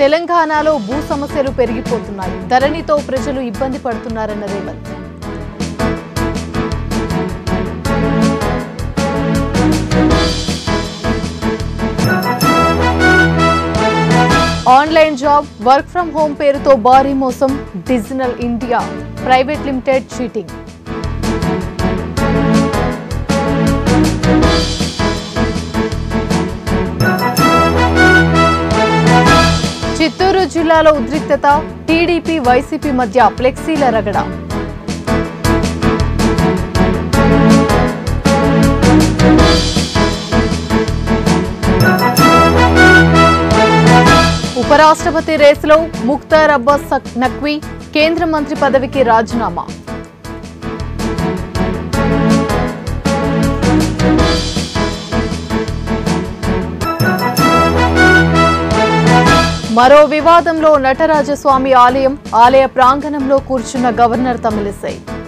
తెలంగాణలో భూ సమస్యలు పెరిగిపోతున్నాయి ధరణితో ప్రజలు ఇబ్బంది పడుతున్నారన్న Revanth online job work from home పేరుతో భారీ మోసం digital India private limited cheating Chittoor జిల్లాలో ఉద్రిక్తత టీడీపీ వైసీపీ మధ్య ఫ్లెక్సీల రగడ ఉపరాష్ట్రపతి రేసులో ముక్తార్ అబ్బాస్ సక్- నక్వీ కేంద్ర మంత్రి పదవికి రాజీనామా మరో వివాదంలో నటరాజస్వామి ఆలయం ఆలయ ప్రాంగణంలో కూర్చున్న గవర్నర్ తమిళిసై